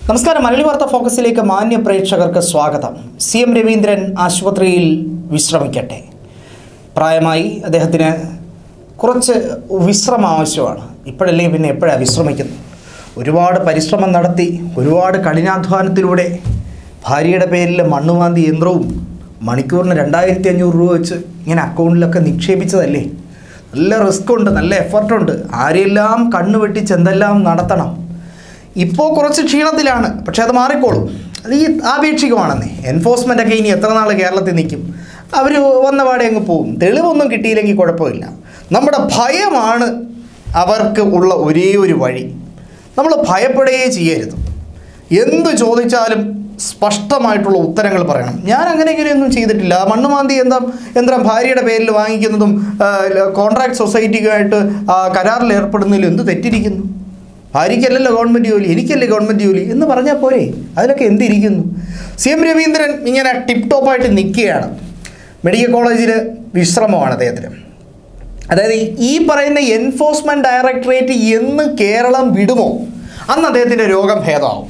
നമസ്കാരം മലയാളി വാർത്ത ഫോക്കസിലേക്ക് മാന്യ പ്രേക്ഷകർക്ക് സ്വാഗതം സി എം രവീന്ദ്രൻ ആശുപത്രിയിൽ വിശ്രമിക്കട്ടെ പ്രായമായി അദ്ദേഹത്തിന് കുറച്ച് വിശ്രമം ആവശ്യമാണ് ഇപ്പോഴല്ലെങ്കിൽ പിന്നെ എപ്പോഴാണ് വിശ്രമിക്കുന്നത് ഒരുപാട് പരിശ്രമം നടത്തി ഒരുപാട് കഠിനാധ്വാനത്തിലൂടെ ഭാര്യയുടെ പേരിൽ മണ്ണുമാന്തി യന്ത്രവും മണിക്കൂറിന് രണ്ടായിരത്തി അഞ്ഞൂറ് രൂപ വെച്ച് ഇങ്ങനെ അക്കൗണ്ടിലൊക്കെ നിക്ഷേപിച്ചതല്ലേ നല്ല റിസ്ക് ഉണ്ട് നല്ല എഫർട്ടുണ്ട് ആരെല്ലാം കണ്ണു വെട്ടിച്ച് എന്തെല്ലാം നടത്തണം ഇപ്പോൾ കുറച്ച് ക്ഷീണത്തിലാണ് പക്ഷെ അത് മാറിക്കോളും അത് ഈ ആപേക്ഷികമാണെന്നേ എൻഫോഴ്സ്മെൻ്റ് ഒക്കെ ഇനി എത്ര നാൾ കേരളത്തിൽ നിൽക്കും അവർ വന്ന പാടെ അങ്ങ് പോവും തെളിവൊന്നും കിട്ടിയില്ലെങ്കിൽ കുഴപ്പമില്ല നമ്മുടെ ഭയമാണ് അവർക്ക് ഉള്ള ഒരേ ഒരു വഴി നമ്മൾ ഭയപ്പെടുകയേ ചെയ്യരുത് എന്ത് ചോദിച്ചാലും സ്പഷ്ടമായിട്ടുള്ള ഉത്തരങ്ങൾ പറയണം ഞാൻ അങ്ങനെ ഇങ്ങനെയൊന്നും ചെയ്തിട്ടില്ല മണ്ണുമാന്തി എന്താ യന്ത്രം ഭാര്യയുടെ പേരിൽ വാങ്ങിക്കുന്നതും കോൺട്രാക്ട് സൊസൈറ്റിയുമായിട്ട് ആ, കരാറിൽ ഏർപ്പെടുന്നതിലും എന്ത് തെറ്റിരിക്കുന്നു ഭാര്യയ്ക്കല്ലല്ലോ ഗവൺമെൻറ് ജോലി എനിക്കല്ലേ ഗവൺമെൻറ് ജോലി എന്ന് പറഞ്ഞാൽ പോരെ അതിലൊക്കെ എന്തിരിക്കുന്നു സി എം രവീന്ദ്രൻ ഇങ്ങനെ ടിപ്പ് ടോപ്പായിട്ട് നിൽക്കുകയാണ് മെഡിക്കൽ കോളേജിൽ വിശ്രമമാണ് അദ്ദേഹത്തിന് അതായത് ഈ പറയുന്ന എൻഫോഴ്സ്മെൻറ്റ് ഡയറക്ടറേറ്റ് എന്ന് കേരളം വിടുമോ അന്ന് അദ്ദേഹത്തിൻ്റെ രോഗം ഭേദമാവും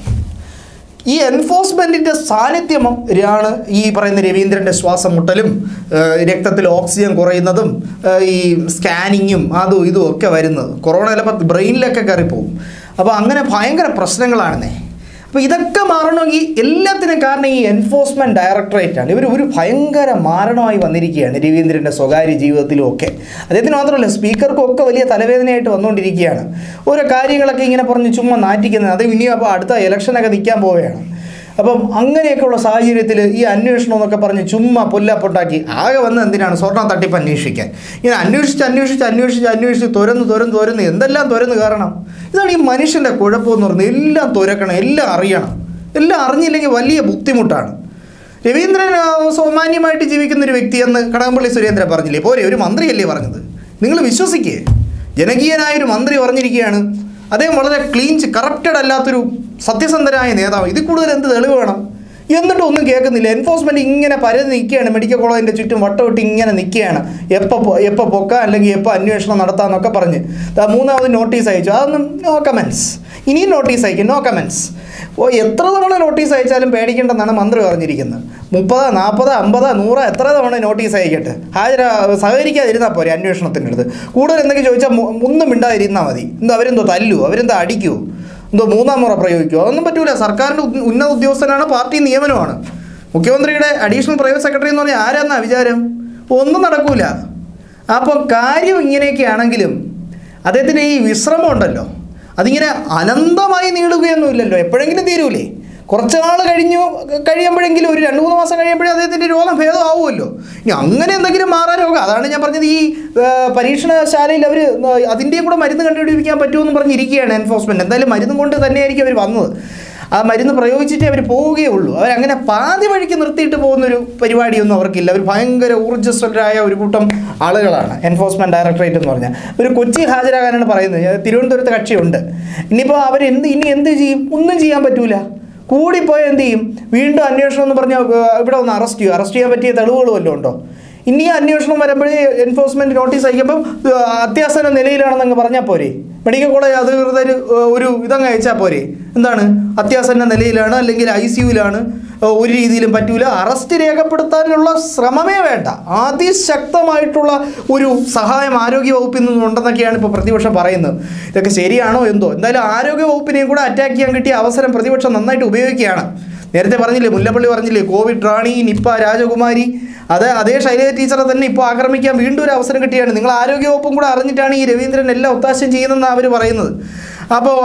ഈ എൻഫോഴ്സ്മെൻറ്റിൻ്റെ സാന്നിധ്യമാണ് ഈ പറയുന്ന രവീന്ദ്രൻ്റെ ശ്വാസം മുട്ടലും ഏഹ് രക്തത്തിൽ ഓക്സിജൻ കുറയുന്നതും ഏഹ് ഈ സ്കാനിങ്ങും അതും ഇതും ഒക്കെ വരുന്നത് കൊറോണ ചിലപ്പോൾ ബ്രെയിനിലൊക്കെ കയറിപ്പോവും അപ്പോൾ അങ്ങനെ ഭയങ്കര പ്രശ്നങ്ങളാണെന്നേ അപ്പോൾ ഇതൊക്കെ മാറണമെങ്കിൽ എല്ലാത്തിനും കാരണം ഈ എൻഫോഴ്സ്മെൻറ്റ് ഡയറക്ടറേറ്റാണ് ഇവർ ഒരു ഭയങ്കര മാരണമായി വന്നിരിക്കുകയാണ് രവീന്ദ്രൻ്റെ സ്വകാര്യ ജീവിതത്തിലും ഒക്കെ അദ്ദേഹത്തിന് മാത്രമല്ല സ്പീക്കർക്കും ഒക്കെ വലിയ തലവേദനയായിട്ട് വന്നുകൊണ്ടിരിക്കുകയാണ് ഓരോ കാര്യങ്ങളൊക്കെ ഇങ്ങനെ പറഞ്ഞ് ചുമ്മാ നാറ്റിക്കുന്നത് അത് ഇനിയും അപ്പോൾ അടുത്ത ഇലക്ഷനൊക്കെ നിൽക്കാൻ പോവുകയാണ് അപ്പം അങ്ങനെയൊക്കെയുള്ള സാഹചര്യത്തിൽ ഈ അന്വേഷണം എന്നൊക്കെ പറഞ്ഞ് ചുമ്മാ പൊല്ലാപ്പൊട്ടാക്കി ആകെ വന്ന് എന്തിനാണ് സ്വർണ്ണം തട്ടിപ്പ് അന്വേഷിക്കാൻ ഇങ്ങനെ അന്വേഷിച്ച് അന്വേഷിച്ച് അന്വേഷിച്ച് അന്വേഷിച്ച് തുരന്ന് തുരന്ന് തുരന്ന് എന്തെല്ലാം തുരന്ന് കയറണം ഇതാണ് ഈ മനുഷ്യൻ്റെ കുഴപ്പമെന്ന് പറയുന്നത് എല്ലാം തുരക്കണം എല്ലാം അറിയണം എല്ലാം അറിഞ്ഞില്ലെങ്കിൽ വലിയ ബുദ്ധിമുട്ടാണ് രവീന്ദ്രൻ ആ, സാമാന്യമായിട്ട് ജീവിക്കുന്ന ഒരു വ്യക്തിയെന്ന് കടകംപള്ളി സുരേന്ദ്രൻ പറഞ്ഞില്ലേ പോരെ ഒരു മന്ത്രിയല്ലേ പറഞ്ഞത് നിങ്ങൾ വിശ്വസിക്കേ ജനകീയനായൊരു മന്ത്രി പറഞ്ഞിരിക്കുകയാണ് അദ്ദേഹം വളരെ ക്ലീൻ കറപ്റ്റഡ് അല്ലാത്തൊരു സത്യസന്ധനായ നേതാവ് ഇതിൽ കൂടുതൽ എന്ത് തെളിവ് വേണം എന്നിട്ടും ഒന്നും കേൾക്കുന്നില്ല എൻഫോഴ്സ്മെൻറ്റ് ഇങ്ങനെ പരതി നിൽക്കുകയാണ് മെഡിക്കൽ കോളേജിൻ്റെ ചുറ്റും വട്ടമിട്ട് ഇങ്ങനെ നിൽക്കുകയാണ് എപ്പോൾ എപ്പോൾ പൊക്കാം അല്ലെങ്കിൽ എപ്പോൾ അന്വേഷണം നടത്താമെന്നൊക്കെ പറഞ്ഞ് ദാ മൂന്നാമത് നോട്ടീസ് അയച്ചു അതൊന്നും നോ കമൻസ് ഇനിയും നോട്ടീസ് അയക്കും നോ കമൻസ് ഓ എത്ര തവണ നോട്ടീസ് അയച്ചാലും പേടിക്കേണ്ടെന്നാണ് മന്ത്രി പറഞ്ഞിരിക്കുന്നത് മുപ്പത് നാൽപ്പത് അമ്പത് നൂറ് എത്ര തവണ നോട്ടീസ് അയക്കട്ടെ ഹാജരാ സഹകരിക്കാതിരുന്നാൽ പോരെ അന്വേഷണത്തിൻ്റെ അടുത്ത് കൂടുതൽ എന്തെങ്കിലും ചോദിച്ചാൽ മു- ഒന്നും മിണ്ടാതിരുന്നാൽ മതി എന്തോ അവരെന്തോ തല്ലുവോ അവരെന്തോ അടിക്കുവോ എന്തോ മൂന്നാം മുറ പ്രയോഗിക്കുമോ അതൊന്നും പറ്റൂല സർക്കാരിൻ്റെ ഉന്ന- ഉന്നത ഉദ്യോഗസ്ഥനാണ് പാർട്ടി നിയമനമാണ് മുഖ്യമന്ത്രിയുടെ അഡീഷണൽ പ്രൈവറ്റ് സെക്രട്ടറി എന്ന് പറഞ്ഞാൽ ആരാന്നാ വിചാരം ഒന്നും നടക്കൂല അപ്പോൾ കാര്യം ഇങ്ങനെയൊക്കെ ആണെങ്കിലും അദ്ദേഹത്തിന് ഈ വിശ്രമം ഉണ്ടല്ലോ അതിങ്ങനെ അനന്തമായി നീളുകയൊന്നും ഇല്ലല്ലോ എപ്പോഴെങ്കിലും തീരൂലേ കുറച്ച് നാൾ കഴിഞ്ഞു കഴിയുമ്പോഴെങ്കിലും ഒരു രണ്ട് മൂന്ന് മാസം കഴിയുമ്പോഴേ അദ്ദേഹത്തിൻ്റെ രോഗം ഭേദമാവുമല്ലോ ഇനി അങ്ങനെ എന്തെങ്കിലും മാറാൻ രോഗം അതാണ് ഞാൻ പറഞ്ഞത് ഈ ആ, പരീക്ഷണശാലയിൽ അവർ അതിൻ്റെയും കൂടെ മരുന്ന് കണ്ടുപിടിക്കാൻ പറ്റുമെന്ന് പറഞ്ഞിരിക്കുകയാണ് എൻഫോഴ്സ്മെൻറ്റ് എന്തായാലും മരുന്നും കൊണ്ട് തന്നെയായിരിക്കും അവർ വന്നത് ആ മരുന്ന് പ്രയോഗിച്ചിട്ടേ അവർ പോവുകയുള്ളൂ അവരങ്ങനെ പാതി വഴിക്ക് നിർത്തിയിട്ട് പോകുന്നൊരു പരിപാടിയൊന്നും അവർക്കില്ല അവർ ഭയങ്കര ഊർജ്ജസ്വലരായ ഒരു കൂട്ടം ആളുകളാണ് എൻഫോഴ്സ്മെൻറ്റ് ഡയറക്ടറേറ്റ് എന്ന് പറഞ്ഞാൽ ഒരു കൊച്ചി ഹാജരാകാനാണ് പറയുന്നത് ഞാൻ തിരുവനന്തപുരത്ത് കക്ഷിയുണ്ട് ഇനിയിപ്പോൾ അവർ എന്ത് ഇനി എന്ത് ചെയ്യും ഒന്നും ചെയ്യാൻ പറ്റൂല കൂടിപ്പോയ എന്ത് ചെയ്യും വീണ്ടും അന്വേഷണം എന്ന് പറഞ്ഞാൽ ഏർ, ഇവിടെ ഒന്ന് അറസ്റ്റ് ചെയ്യും അറസ്റ്റ് ചെയ്യാൻ പറ്റിയ തെളിവുകൾ വല്ലതും ഉണ്ടോ ഇനി ഈ അന്വേഷണം വരുമ്പോഴേ എൻഫോഴ്സ്മെൻറ്റ് നോട്ടീസ് അയക്കുമ്പം ഏർ, അത്യാസന്ന നിലയിലാണെന്ന് അങ്ങ് പറഞ്ഞാൽ പോരെ മെഡിക്കൽ കോളേജ് അധികൃതർ ഏർ, ഒരു ഇതങ്ങ് അയച്ചാൽ പോരെ എന്താണ് അത്യാസന്ന നിലയിലാണ് അല്ലെങ്കിൽ ഐ സിയുലാണ് ഒരു രീതിയിലും പറ്റൂല അറസ്റ്റ് രേഖപ്പെടുത്താനുള്ള ശ്രമമേ വേണ്ട അതിശക്തമായിട്ടുള്ള ഒരു സഹായം ആരോഗ്യ വകുപ്പിൽ നിന്നുണ്ടെന്നൊക്കെയാണ് ഇപ്പോൾ പ്രതിപക്ഷം പറയുന്നത് ഇതൊക്കെ ശരിയാണോ എന്തോ എന്തായാലും ആരോഗ്യ വകുപ്പിനെയും കൂടെ അറ്റാക്ക് ചെയ്യാൻ കിട്ടിയ അവസരം പ്രതിപക്ഷം നന്നായിട്ട് ഉപയോഗിക്കുകയാണ് നേരത്തെ പറഞ്ഞില്ലേ മുല്ലപ്പള്ളി പറഞ്ഞില്ലേ കോവിഡ് റാണി നിപ്പ രാജകുമാരി അത് അതേ ശൈലജ ടീച്ചറെ തന്നെ ഇപ്പോൾ ആക്രമിക്കാൻ വീണ്ടും ഒരു അവസരം കിട്ടിയാണ് നിങ്ങൾ ആരോഗ്യ വകുപ്പും കൂടെ അറിഞ്ഞിട്ടാണ് ഈ രവീന്ദ്രൻ എല്ലാം ഒത്താശം ചെയ്യുന്നതെന്നാണ് അവർ പറയുന്നത് അപ്പോൾ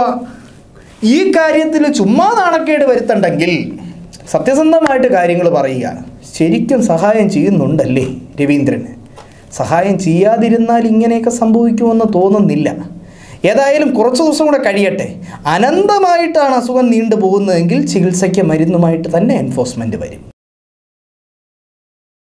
ഈ കാര്യത്തിൽ ചുമ്മാ നാണക്കേട് വരുത്തണ്ടെങ്കിൽ സത്യസന്ധമായിട്ട് കാര്യങ്ങൾ പറയുക ശരിക്കും സഹായം ചെയ്യുന്നുണ്ടല്ലേ രവീന്ദ്രന് സഹായം ചെയ്യാതിരുന്നാൽ ഇങ്ങനെയൊക്കെ സംഭവിക്കുമെന്ന് തോന്നുന്നില്ല ഏതായാലും കുറച്ച് ദിവസം കൂടെ കഴിയട്ടെ അനന്തമായിട്ടാണ് അസുഖം നീണ്ടു പോകുന്നതെങ്കിൽ ചികിത്സയ്ക്ക് മരുന്നുമായിട്ട് തന്നെ എൻഫോഴ്സ്മെൻറ്റ് വരും